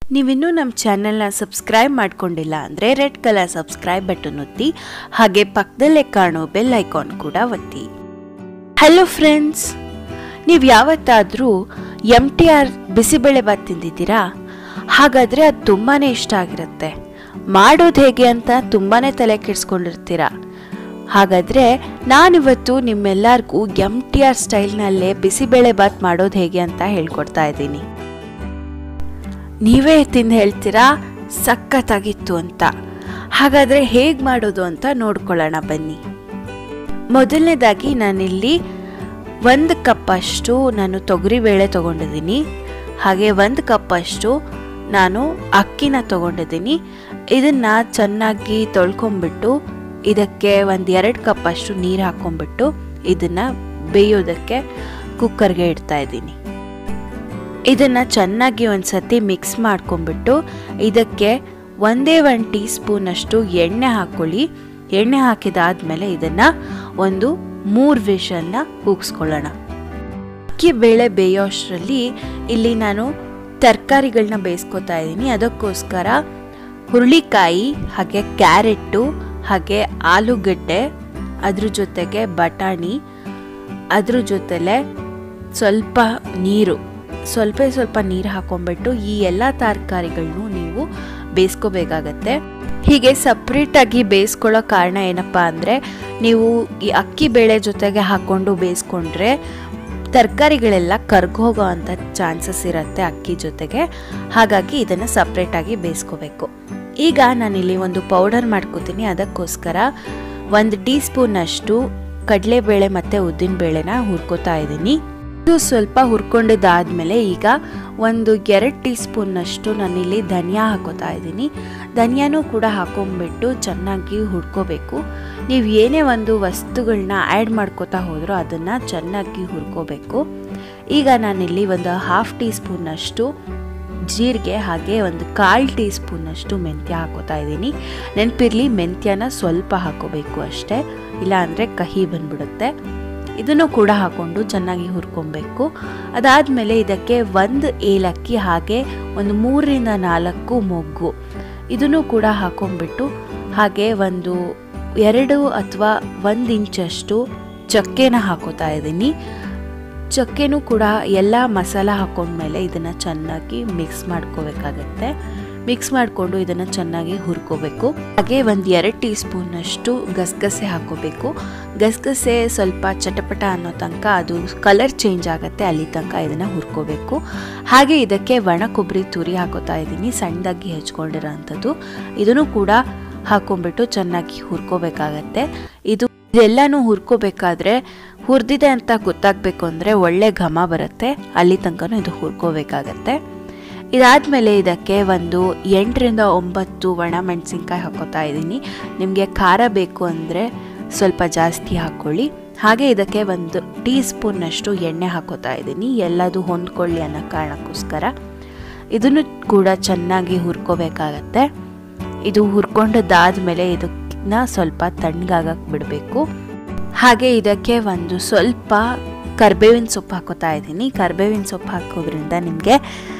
ನೀವಿನ್ನೂ ನಮ್ಮ ಚಾನೆಲ್ನ ಸಬ್ಸ್ಕ್ರೈಬ್ ಮಾಡ್ಕೊಂಡಿಲ್ಲ ಅಂದರೆ ರೆಡ್ ಕಲರ್ ಸಬ್ಸ್ಕ್ರೈಬ್ ಬಟನ್ ಒತ್ತಿ ಹಾಗೆ ಪಕ್ಕದಲ್ಲೇ ಕಾಣೋ ಬೆಲ್ ಐಕಾನ್ ಕೂಡ ಒತ್ತಿ ಹಲೋ ಫ್ರೆಂಡ್ಸ್ ನೀವು ಯಾವತ್ತಾದರೂ M T R bisibele bath ತಿಂದಿದ್ದೀರಾ ಹಾಗಾದರೆ ಅದು ತುಂಬಾ ಇಷ್ಟ ಆಗಿರುತ್ತೆ ಮಾಡೋದು ಹೇಗೆ ಅಂತ ತುಂಬಾ ತಲೆ ಕೆಡಿಸ್ಕೊಂಡಿರ್ತೀರ ಹಾಗಾದರೆ ನಾನಿವತ್ತು ನಿಮ್ಮೆಲ್ಲರಿಗೂ ಎಮ್ ಟಿ ಆರ್ ಸ್ಟೈಲ್ನಲ್ಲೇ ಬಿಸಿಬೇಳೆ ಬಾತ್ ಮಾಡೋದು ಹೇಗೆ ಅಂತ ಹೇಳ್ಕೊಡ್ತಾ ಇದ್ದೀನಿ ನೀವೇ ತಿಂದು ಹೇಳ್ತೀರಾ ಸಖತ್ತಾಗಿತ್ತು ಅಂತ ಹಾಗಾದರೆ ಹೇಗೆ ಮಾಡೋದು ಅಂತ ನೋಡ್ಕೊಳ್ಳೋಣ ಬನ್ನಿ ಮೊದಲನೇದಾಗಿ ನಾನಿಲ್ಲಿ ಒಂದು ಕಪ್ಪಷ್ಟು ನಾನು ತೊಗರಿಬೇಳೆ ತೊಗೊಂಡಿದ್ದೀನಿ ಹಾಗೆ ಒಂದು ಕಪ್ಪಷ್ಟು ನಾನು ಅಕ್ಕಿನ ತೊಗೊಂಡಿದ್ದೀನಿ ಇದನ್ನು ಚೆನ್ನಾಗಿ ತೊಳ್ಕೊಂಬಿಟ್ಟು ಇದಕ್ಕೆ ಒಂದು ಎರಡು ಕಪ್ಪಷ್ಟು ನೀರು ಹಾಕ್ಕೊಂಬಿಟ್ಟು ಇದನ್ನು ಬೇಯೋದಕ್ಕೆ ಕುಕ್ಕರ್ಗೆ ಇಡ್ತಾ ಇದ್ದೀನಿ ಇದನ್ನು ಚೆನ್ನಾಗಿ ಒಂದು ಸತಿ ಮಿಕ್ಸ್ ಮಾಡ್ಕೊಂಬಿಟ್ಟು ಇದಕ್ಕೆ ಒಂದೇ ಒಂದು ಟೀ ಸ್ಪೂನಷ್ಟು ಎಣ್ಣೆ ಹಾಕ್ಕೊಳ್ಳಿ ಎಣ್ಣೆ ಹಾಕಿದಾದ್ಮೇಲೆ ಇದನ್ನು ಒಂದು ಮೂರು ವಿಷಲ್ನ ಕೂಗಿಸ್ಕೊಳ್ಳೋಣ ಅಕ್ಕಿ ಬೇಳೆ ಬೇಯೋ ಅಷ್ಟರಲ್ಲಿ ಇಲ್ಲಿ ನಾನು ತರಕಾರಿಗಳನ್ನ ಬೇಯಿಸ್ಕೊತಾ ಇದ್ದೀನಿ ಅದಕ್ಕೋಸ್ಕರ ಹುರುಳಿಕಾಯಿ ಹಾಗೆ ಕ್ಯಾರೆಟ್ಟು ಹಾಗೆ ಆಲೂಗಡ್ಡೆ ಅದ್ರ ಜೊತೆಗೆ ಬಟಾಣಿ ಅದ್ರ ಜೊತೆಲೆ ಸ್ವಲ್ಪ ನೀರು ಸ್ವಲ್ಪ ಸ್ವಲ್ಪ ನೀರು ಹಾಕೊಂಡ್ಬಿಟ್ಟು ಈ ಎಲ್ಲ ತರಕಾರಿಗಳನ್ನು ನೀವು ಬೇಯಿಸ್ಕೋಬೇಕಾಗತ್ತೆ ಹೀಗೆ ಸಪ್ರೇಟಾಗಿ ಬೇಯಿಸ್ಕೊಳ್ಳೋ ಕಾರಣ ಏನಪ್ಪ ಅಂದರೆ ನೀವು ಈ ಅಕ್ಕಿ ಬೇಳೆ ಜೊತೆಗೆ ಹಾಕ್ಕೊಂಡು ಬೇಯಿಸ್ಕೊಂಡ್ರೆ ತರಕಾರಿಗಳೆಲ್ಲ ಕರ್ಗೋಗೋ ಅಂಥ ಚಾನ್ಸಸ್ ಇರುತ್ತೆ ಅಕ್ಕಿ ಜೊತೆಗೆ ಹಾಗಾಗಿ ಇದನ್ನು ಸಪ್ರೇಟಾಗಿ ಬೇಯಿಸ್ಕೋಬೇಕು ಈಗ ನಾನಿಲ್ಲಿ ಒಂದು ಪೌಡರ್ ಮಾಡ್ಕೋತೀನಿ ಅದಕ್ಕೋಸ್ಕರ ಒಂದು ಟೀ ಸ್ಪೂನಷ್ಟು ಕಡಲೆಬೇಳೆ ಮತ್ತು ಉದ್ದಿನಬೇಳೆನ ಹುರ್ಕೋತಾ ಇದ್ದೀನಿ ಇದು ಸ್ವಲ್ಪ ಹುರ್ಕೊಂಡಿದ್ದಾದ್ಮೇಲೆ ಈಗ ಒಂದು ಎರಡು ಟೀ ಸ್ಪೂನ್ನಷ್ಟು ನಾನಿಲ್ಲಿ ಧನಿಯಾ ಹಾಕೋತಾ ಇದ್ದೀನಿ ಧನಿಯಾನೂ ಕೂಡ ಹಾಕೊಂಡ್ಬಿಟ್ಟು ಚೆನ್ನಾಗಿ ಹುರ್ಕೋಬೇಕು ನೀವು ಏನೇ ಒಂದು ವಸ್ತುಗಳನ್ನ ಆ್ಯಡ್ ಮಾಡ್ಕೋತಾ ಹೋದ್ರೂ ಅದನ್ನು ಚೆನ್ನಾಗಿ ಹುರ್ಕೋಬೇಕು ಈಗ ನಾನಿಲ್ಲಿ ಒಂದು ಹಾಫ್ ಟೀ ಸ್ಪೂನ್ನಷ್ಟು ಜೀರಿಗೆ ಹಾಗೆ ಒಂದು ಕಾಲು ಟೀ ಸ್ಪೂನಷ್ಟು ಮೆಂತ್ಯ ಹಾಕೋತಾ ಇದ್ದೀನಿ ನೆನಪಿರಲಿ ಮೆಂತ್ಯನ ಸ್ವಲ್ಪ ಹಾಕೋಬೇಕು ಅಷ್ಟೇ ಇಲ್ಲಾಂದರೆ ಕಹಿ ಬಂದ್ಬಿಡುತ್ತೆ ಇದನ್ನು ಕೂಡ ಹಾಕ್ಕೊಂಡು ಚೆನ್ನಾಗಿ ಹುರ್ಕೊಬೇಕು ಅದಾದಮೇಲೆ ಇದಕ್ಕೆ ಒಂದು ಏಲಕ್ಕಿ ಹಾಗೆ ಒಂದು ಮೂರರಿಂದ ನಾಲ್ಕು ಮೊಗ್ಗು ಇದನ್ನು ಕೂಡ ಹಾಕೊಂಡ್ಬಿಟ್ಟು ಹಾಗೆ ಒಂದು ಎರಡು ಅಥವಾ ಒಂದು ಇಂಚಷ್ಟು ಚಕ್ಕೆನ ಹಾಕೋತಾ ಇದ್ದೀನಿ ಚಕ್ಕೆನೂ ಕೂಡ ಎಲ್ಲ ಮಸಾಲ ಹಾಕೊಂಡ್ಮೇಲೆ ಇದನ್ನು ಚೆನ್ನಾಗಿ ಮಿಕ್ಸ್ ಮಾಡ್ಕೋಬೇಕಾಗತ್ತೆ ಮಿಕ್ಸ್ ಮಾಡಿಕೊಂಡು ಇದನ್ನು ಚೆನ್ನಾಗಿ ಹುರ್ಕೋಬೇಕು ಹಾಗೆ ಒಂದು ಎರಡು ಟೀ ಸ್ಪೂನಷ್ಟು ಗಸಗಸೆ ಹಾಕೋಬೇಕು ಗಸಗಸೆ ಸ್ವಲ್ಪ ಚಟಪಟ ಅನ್ನೋ ತನಕ ಅದು ಕಲರ್ ಚೇಂಜ್ ಆಗುತ್ತೆ ಅಲ್ಲಿ ತನಕ ಇದನ್ನು ಹುರ್ಕೋಬೇಕು ಹಾಗೆ ಇದಕ್ಕೆ ಒಣ ಕೊಬ್ಬರಿ ತುರಿ ಹಾಕೋತಾ ಇದ್ದೀನಿ ಸಣ್ಣದಾಗಿ ಹೆಚ್ಕೊಂಡಿರೋ ಅಂಥದ್ದು ಇದನ್ನು ಕೂಡ ಹಾಕೊಂಡ್ಬಿಟ್ಟು ಚೆನ್ನಾಗಿ ಹುರ್ಕೋಬೇಕಾಗತ್ತೆ ಇದು ಇದೆಲ್ಲನೂ ಹುರ್ಕೋಬೇಕಾದ್ರೆ ಹುರಿದಿದೆ ಅಂತ ಗೊತ್ತಾಗಬೇಕು ಅಂದರೆ ಒಳ್ಳೆ ಘಮ ಬರುತ್ತೆ ಅಲ್ಲಿ ತನಕನೂ ಇದು ಹುರ್ಕೋಬೇಕಾಗತ್ತೆ ಇದಾದಮೇಲೆ ಇದಕ್ಕೆ ಒಂದು ಎಂಟರಿಂದ ಒಂಬತ್ತು ಒಣ ಮೆಣಸಿನ್ಕಾಯಿ ಹಾಕೋತಾ ಇದ್ದೀನಿ ನಿಮಗೆ ಖಾರ ಬೇಕು ಅಂದರೆ ಸ್ವಲ್ಪ ಜಾಸ್ತಿ ಹಾಕ್ಕೊಳ್ಳಿ ಹಾಗೆ ಇದಕ್ಕೆ ಒಂದು ಟೀ ಸ್ಪೂನ್ನಷ್ಟು ಎಣ್ಣೆ ಹಾಕೋತಾ ಇದ್ದೀನಿ ಎಲ್ಲದು ಹೊಂದ್ಕೊಳ್ಳಿ ಅನ್ನೋ ಕಾರಣಕ್ಕೋಸ್ಕರ ಇದನ್ನು ಕೂಡ ಚೆನ್ನಾಗಿ ಹುರ್ಕೋಬೇಕಾಗತ್ತೆ ಇದು ಹುರ್ಕೊಂಡದ್ದಾದಮೇಲೆ ಇದನ್ನ ಸ್ವಲ್ಪ ತಣ್ಣಗಾಗಕ್ಕೆ ಬಿಡಬೇಕು ಹಾಗೆ ಇದಕ್ಕೆ ಒಂದು ಸ್ವಲ್ಪ ಕರ್ಬೇವಿನ ಸೊಪ್ಪು ಹಾಕೋತಾ ಇದ್ದೀನಿ ಕರ್ಬೇವಿನ ಸೊಪ್ಪು ಹಾಕೋದ್ರಿಂದ ನಿಮಗೆ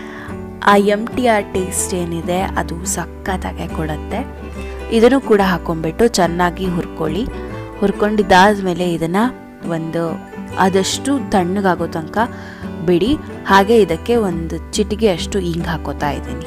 ಆ ಎಮ್ ಟಿ ಆರ್ ಟೇಸ್ಟ್ ಏನಿದೆ ಅದು ಸಖತ್ತಾಗೆ ಕೊಡುತ್ತೆ ಇದನ್ನು ಕೂಡ ಹಾಕೊಂಡ್ಬಿಟ್ಟು ಚೆನ್ನಾಗಿ ಹುರ್ಕೊಳ್ಳಿ ಹುರ್ಕೊಂಡಿದ್ದಾದ್ಮೇಲೆ ಇದನ್ನು ಒಂದು ಆದಷ್ಟು ತಣ್ಣಗಾಗೋ ತನಕ ಬಿಡಿ ಹಾಗೆ ಇದಕ್ಕೆ ಒಂದು ಚಿಟಿಗೆ ಅಷ್ಟು ಹಿಂಗೆ ಹಾಕೋತಾ ಇದ್ದೀನಿ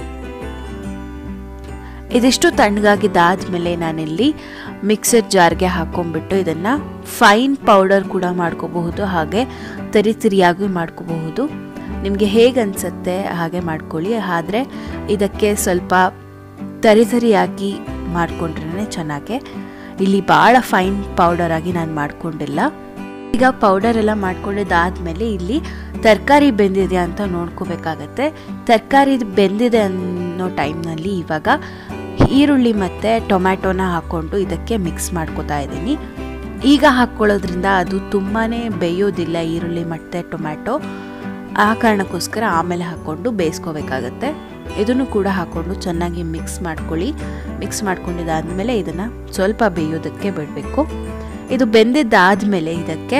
ಇದಿಷ್ಟು ತಣ್ಣಗಾಗಿದ್ದಾದ್ಮೇಲೆ ನಾನಿಲ್ಲಿ ಮಿಕ್ಸರ್ ಜಾರ್ಗೆ ಹಾಕೊಂಡ್ಬಿಟ್ಟು ಇದನ್ನು ಫೈನ್ ಪೌಡರ್ ಕೂಡ ಮಾಡ್ಕೋಬಹುದು ಹಾಗೆ ತರಿ ತರಿಯಾಗಿ ಮಾಡ್ಕೋಬಹುದು ನಿಮಗೆ ಹೇಗೆ ಅನಿಸುತ್ತೆ ಹಾಗೆ ಮಾಡ್ಕೊಳ್ಳಿ ಆದರೆ ಇದಕ್ಕೆ ಸ್ವಲ್ಪ ತರಿ ತರಿಯಾಗಿ ಮಾಡಿಕೊಂಡ್ರೆ ಚೆನ್ನಾಗೆ ಇಲ್ಲಿ ಭಾಳ ಫೈನ್ ಪೌಡರ್ ಆಗಿ ನಾನು ಮಾಡ್ಕೊಂಡಿಲ್ಲ ಈಗ ಪೌಡರ್ ಎಲ್ಲ ಮಾಡ್ಕೊಂಡಿದ್ದಾದ್ಮೇಲೆ ಇಲ್ಲಿ ತರಕಾರಿ ಬೆಂದಿದೆ ಅಂತ ನೋಡ್ಕೋಬೇಕಾಗತ್ತೆ ತರಕಾರಿ ಬೆಂದಿದೆ ಅನ್ನೋ ಟೈಮ್ನಲ್ಲಿ ಇವಾಗ ಈರುಳ್ಳಿ ಮತ್ತು ಟೊಮ್ಯಾಟೊನ ಹಾಕ್ಕೊಂಡು ಇದಕ್ಕೆ ಮಿಕ್ಸ್ ಮಾಡ್ಕೋತಾ ಇದ್ದೀನಿ ಈಗ ಹಾಕ್ಕೊಳ್ಳೋದ್ರಿಂದ ಅದು ತುಂಬಾ ಬೇಯೋದಿಲ್ಲ ಈರುಳ್ಳಿ ಮತ್ತು ಟೊಮ್ಯಾಟೊ ಆ ಕಾರಣಕ್ಕೋಸ್ಕರ ಆಮೇಲೆ ಹಾಕ್ಕೊಂಡು ಬೇಯಿಸ್ಕೋಬೇಕಾಗತ್ತೆ ಇದನ್ನು ಕೂಡ ಹಾಕ್ಕೊಂಡು ಚೆನ್ನಾಗಿ ಮಿಕ್ಸ್ ಮಾಡ್ಕೊಳ್ಳಿ ಮಿಕ್ಸ್ ಮಾಡ್ಕೊಂಡಿದ್ದಾದಮೇಲೆ ಇದನ್ನು ಸ್ವಲ್ಪ ಬೇಯೋದಕ್ಕೆ ಬಿಡಬೇಕು ಇದು ಬೆಂದಿದ್ದಾದಮೇಲೆ ಇದಕ್ಕೆ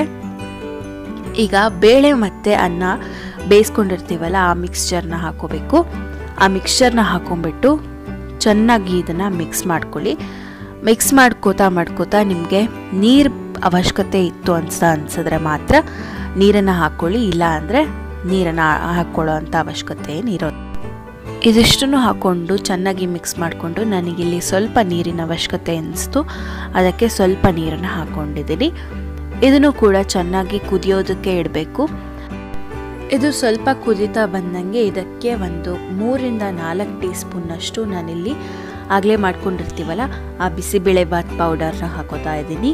ಈಗ ಬೇಳೆ ಮತ್ತು ಅನ್ನ ಬೇಯಿಸ್ಕೊಂಡಿರ್ತೀವಲ್ಲ ಆ ಮಿಕ್ಸ್ಚರ್ನ ಹಾಕೋಬೇಕು ಆ ಮಿಕ್ಸ್ಚರ್ನ ಹಾಕೊಂಡ್ಬಿಟ್ಟು ಚೆನ್ನಾಗಿ ಇದನ್ನು ಮಿಕ್ಸ್ ಮಾಡ್ಕೊಳ್ಳಿ ಮಿಕ್ಸ್ ಮಾಡ್ಕೋತಾ ಮಾಡ್ಕೋತಾ ನಿಮಗೆ ನೀರು ಅವಶ್ಯಕತೆ ಇತ್ತು ಅನ್ಸ ಅನ್ಸಿದ್ರೆ ಮಾತ್ರ ನೀರನ್ನು ಹಾಕ್ಕೊಳ್ಳಿ ಇಲ್ಲ ಅಂದರೆ ನೀರನ್ನು ಹಾಕ್ಕೊಳ್ಳೋ ಅಂಥ ಅವಶ್ಯಕತೆ ಏನಿರೋದು ಇದಿಷ್ಟನ್ನು ಹಾಕ್ಕೊಂಡು ಚೆನ್ನಾಗಿ ಮಿಕ್ಸ್ ಮಾಡಿಕೊಂಡು ನನಗಿಲ್ಲಿ ಸ್ವಲ್ಪ ನೀರಿನ ಅವಶ್ಯಕತೆ ಅನಿಸ್ತು ಅದಕ್ಕೆ ಸ್ವಲ್ಪ ನೀರನ್ನು ಹಾಕ್ಕೊಂಡಿದ್ದೀನಿ ಇದನ್ನು ಕೂಡ ಚೆನ್ನಾಗಿ ಕುದಿಯೋದಕ್ಕೆ ಇಡಬೇಕು ಇದು ಸ್ವಲ್ಪ ಕುದೀತಾ ಬಂದಂಗೆ ಇದಕ್ಕೆ ಒಂದು ಮೂರಿಂದ ನಾಲ್ಕು ಟೀ ಸ್ಪೂನ್ನಷ್ಟು ನಾನಿಲ್ಲಿ ಆಗಲೇ ಮಾಡ್ಕೊಂಡಿರ್ತೀವಲ್ಲ ಆ ಬಿಸಿಬೇಳೆಬಾತ್ ಪೌಡರ್ನ ಹಾಕೋತಾ ಇದ್ದೀನಿ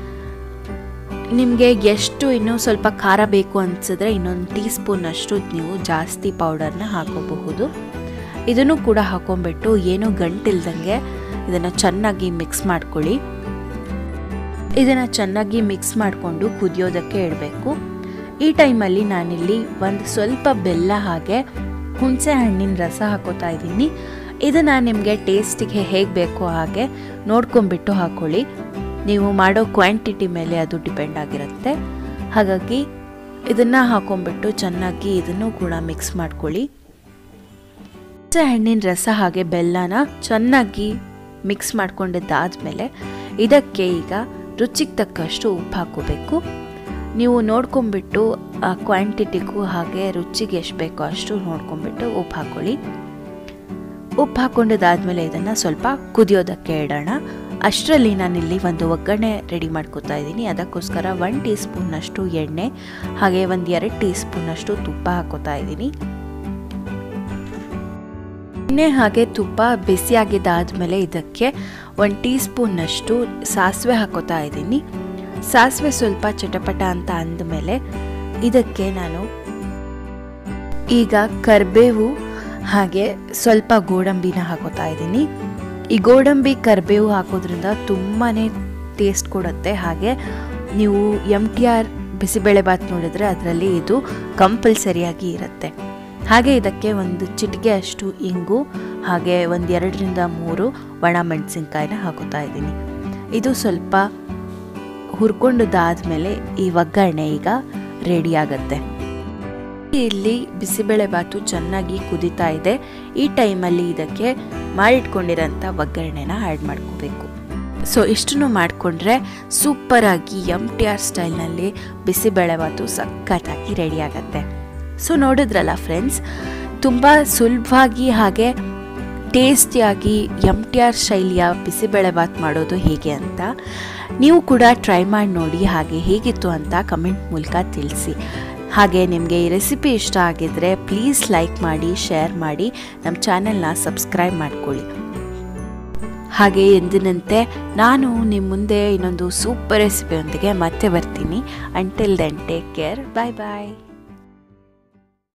ನಿಮಗೆ ಎಷ್ಟು ಇನ್ನೂ ಸ್ವಲ್ಪ ಖಾರ ಬೇಕು ಅನಿಸಿದ್ರೆ ಇನ್ನೊಂದು ಟೀ ಸ್ಪೂನ್ನಷ್ಟು ನೀವು ಜಾಸ್ತಿ ಪೌಡರ್ನ ಹಾಕೋಬಹುದು ಇದನ್ನು ಕೂಡ ಹಾಕೊಂಡ್ಬಿಟ್ಟು ಏನೂ ಗಂಟಿಲ್ದಂಗೆ ಇದನ್ನು ಚೆನ್ನಾಗಿ ಮಿಕ್ಸ್ ಮಾಡ್ಕೊಳ್ಳಿ ಇದನ್ನು ಚೆನ್ನಾಗಿ ಮಿಕ್ಸ್ ಮಾಡಿಕೊಂಡು ಕುದಿಯೋದಕ್ಕೆ ಇಡಬೇಕು ಈ ಟೈಮಲ್ಲಿ ನಾನಿಲ್ಲಿ ಒಂದು ಸ್ವಲ್ಪ ಬೆಲ್ಲ ಹಾಗೆ ಹುಣಸೆ ಹಣ್ಣಿನ ರಸ ಹಾಕೋತಾ ಇದ್ದೀನಿ ಇದನ್ನು ನಿಮಗೆ ಟೇಸ್ಟಿಗೆ ಹೇಗೆ ಬೇಕೋ ಹಾಗೆ ನೋಡ್ಕೊಂಬಿಟ್ಟು ಹಾಕ್ಕೊಳ್ಳಿ ನೀವು ಮಾಡೋ ಕ್ವಾಂಟಿಟಿ ಮೇಲೆ ಅದು ಡಿಪೆಂಡ್ ಆಗಿರುತ್ತೆ ಹಾಗಾಗಿ ಇದನ್ನು ಹಾಕೊಂಡ್ಬಿಟ್ಟು ಚೆನ್ನಾಗಿ ಇದನ್ನು ಕೂಡ ಮಿಕ್ಸ್ ಮಾಡ್ಕೊಳ್ಳಿ ಹುಣಸೆ ಹಣ್ಣಿನ ರಸ ಹಾಗೆ ಬೆಲ್ಲನ ಚೆನ್ನಾಗಿ ಮಿಕ್ಸ್ ಮಾಡ್ಕೊಂಡಿದ್ದಾದಮೇಲೆ ಇದಕ್ಕೆ ಈಗ ರುಚಿಗೆ ತಕ್ಕಷ್ಟು ಉಪ್ಪು ಹಾಕೋಬೇಕು ನೀವು ನೋಡ್ಕೊಂಬಿಟ್ಟು ಆ ಕ್ವಾಂಟಿಟಿಗೂ ಹಾಗೆ ರುಚಿಗೆ ಎಷ್ಟು ಬೇಕೋ ಅಷ್ಟು ನೋಡ್ಕೊಂಬಿಟ್ಟು ಉಪ್ಪು ಹಾಕ್ಕೊಳ್ಳಿ ಉಪ್ಪು ಹಾಕೊಂಡಿದ್ದಾದಮೇಲೆ ಇದನ್ನು ಸ್ವಲ್ಪ ಕುದಿಯೋದಕ್ಕೆ ಇಡೋಣ ಅಷ್ಟರಲ್ಲಿ ನಾನಿಲ್ಲಿ ಒಂದು ಒಗ್ಗರಣೆ ರೆಡಿ ಮಾಡ್ಕೋತಾ ಇದ್ದೀನಿ ಅದಕ್ಕೋಸ್ಕರ ಒನ್ ಟೀ ಸ್ಪೂನ್ನಷ್ಟು ಎಣ್ಣೆ ಹಾಗೆ ಒಂದು ಎರಡು ಟೀ ಸ್ಪೂನ್ನಷ್ಟು ತುಪ್ಪ ಹಾಕೋತಾ ಇದ್ದೀನಿ ಎಣ್ಣೆ ಹಾಗೆ ತುಪ್ಪ ಬಿಸಿಯಾಗಿದ್ದಾದಮೇಲೆ ಇದಕ್ಕೆ ಒಂದು ಟೀ ಸ್ಪೂನ್ನಷ್ಟು ಸಾಸಿವೆ ಹಾಕೋತಾ ಇದ್ದೀನಿ ಸಾಸಿವೆ ಸ್ವಲ್ಪ ಚಟಪಟ ಅಂತ ಅಂದಮೇಲೆ ಇದಕ್ಕೆ ನಾನು ಈಗ ಕರ್ಬೇವು ಹಾಗೆ ಸ್ವಲ್ಪ ಗೋಡಂಬಿನ ಹಾಕೋತಾ ಇದ್ದೀನಿ ಈ ಗೋಡಂಬಿ ಕರ್ಬೇವು ಹಾಕೋದ್ರಿಂದ ತುಂಬಾ ಟೇಸ್ಟ್ ಕೊಡುತ್ತೆ ಹಾಗೆ ನೀವು ಎಮ್ ಟಿ ಆರ್ ಬಿಸಿಬೇಳೆಬಾತ್ ನೋಡಿದ್ರೆ ಅದರಲ್ಲಿ ಇದು ಕಂಪಲ್ಸರಿಯಾಗಿ ಇರುತ್ತೆ ಹಾಗೆ ಇದಕ್ಕೆ ಒಂದು ಚಿಟಿಕೆ ಅಷ್ಟು ಇಂಗು ಹಾಗೆ ಒಂದು ಎರಡರಿಂದ ಮೂರು ಒಣ ಮೆಣಸಿನ್ಕಾಯಿನ ಹಾಕೋತಾ ಇದ್ದೀನಿ ಇದು ಸ್ವಲ್ಪ ಹುರ್ಕೊಂಡದಾದ್ಮೇಲೆ ಈ ಒಗ್ಗರಣೆ ಈಗ ರೆಡಿ ಆಗುತ್ತೆ ಇಲ್ಲಿ ಬಿಸಿಬೇಳೆಬಾತು ಚೆನ್ನಾಗಿ ಕುದೀತಾ ಇದೆ ಈ ಟೈಮಲ್ಲಿ ಇದಕ್ಕೆ ಮಾಡಿಟ್ಕೊಂಡಿರೋಂಥ ಒಗ್ಗರಣೆನ ಆ್ಯಡ್ ಮಾಡ್ಕೋಬೇಕು ಸೊ ಇಷ್ಟನ್ನು ಮಾಡಿಕೊಂಡ್ರೆ ಸೂಪರಾಗಿ ಎಮ್ ಟಿ ಆರ್ ಸ್ಟೈಲ್ನಲ್ಲಿ ಬಿಸಿಬೇಳೆಬಾತು ಸಖತ್ತಾಗಿ ರೆಡಿ ಆಗುತ್ತೆ ಸೊ ನೋಡಿದ್ರಲ್ಲ ಫ್ರೆಂಡ್ಸ್ ತುಂಬ ಸುಲಭವಾಗಿ ಹಾಗೆ ಟೇಸ್ಟಿಯಾಗಿ ಎಮ್ ಟಿ ಆರ್ ಶೈಲಿಯ ಬಿಸಿಬೇಳೆಬಾತ್ ಮಾಡೋದು ಹೇಗೆ ಅಂತ ನೀವು ಕೂಡ ಟ್ರೈ ಮಾಡಿ ನೋಡಿ ಹಾಗೆ ಹೇಗಿತ್ತು ಅಂತ ಕಮೆಂಟ್ ಮೂಲಕ ತಿಳಿಸಿ ಹಾಗೆ ನಿಮಗೆ ಈ ರೆಸಿಪಿ ಇಷ್ಟ ಆಗಿದ್ದರೆ ಪ್ಲೀಸ್ ಲೈಕ್ ಮಾಡಿ ಶೇರ್ ಮಾಡಿ ನಮ್ಮ ಚಾನೆಲ್ನ ಸಬ್ಸ್ಕ್ರೈಬ್ ಮಾಡ್ಕೊಳ್ಳಿ ಹಾಗೆ ಎಂದಿನಂತೆ ನಾನು ನಿಮ್ಮ ಮುಂದೆ ಇನ್ನೊಂದು ಸೂಪರ್ ರೆಸಿಪಿಯೊಂದಿಗೆ ಮತ್ತೆ ಬರ್ತೀನಿ until then take care bye ಬಾಯ್